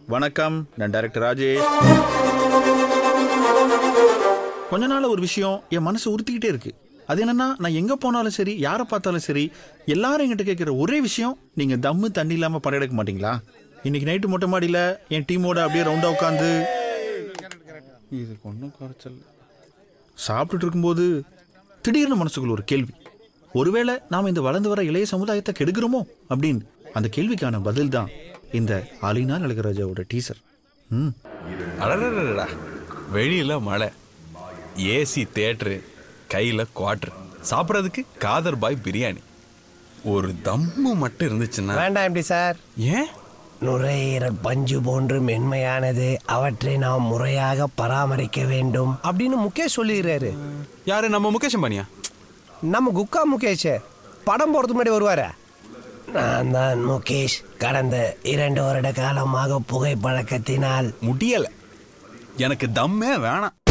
வணக்கம் நான் டைரக்டர் ராஜேஷ் கொஞ்ச நாள் ஒரு விஷயம் என் மனசு உறுத்திக்கிட்டே இருக்கு அது என்னன்னா நான் எங்க போனாலும் சரி யாரை பார்த்தாலும் சரி எல்லாரும் என்கிட்ட கேட்குற ஒரே விஷயம் நீங்க தம்மு தண்ணி இல்லாம படம் எடுக்க மாட்டீங்களா இன்னைக்கு நைட்டு மொட்டை மாடியில என் டீமோட அப்படியே ரவுண்டா உட்காந்து இதுக்கு ஒன்றும் குறைச்சல் சாப்பிட்டுட்டு இருக்கும்போது திடீர்னு மனசுக்குள்ள ஒரு கேள்வி ஒருவேளை நாம் இந்த வளர்ந்து வர இளைய சமுதாயத்தை கெடுக்கிறோமோ அப்படின்னு அந்த கேள்விக்கான பதில் தான் இந்த ஆலினா அழகராஜாவோட டீசர் ம் அடடடடா வெளியில மழை ஏசி தேட்டரு கையில குவாட்ரு சாப்பிட்றதுக்கு காதர் பாய் பிரியாணி ஒரு தம்மு மட்டும் இருந்துச்சுன்னா வேண்டாம் எப்படி சார் ஏன் நுரையீரல் பஞ்சு போன்று மென்மையானது அவற்றை நாம் முறையாக பராமரிக்க வேண்டும் அப்படின்னு முகேஷ் சொல்லிடுறாரு யாரு நம்ம முகேஷ் அம்பானியா நம்ம குக்கா முகேஷ் படம் போறதுக்கு முன்னாடி வருவாரா நான் தான் முகேஷ் கடந்த இரண்டு வருட காலமாக புகைப்பழக்கத்தினால் முடியல எனக்கு தம்மே வேணாம்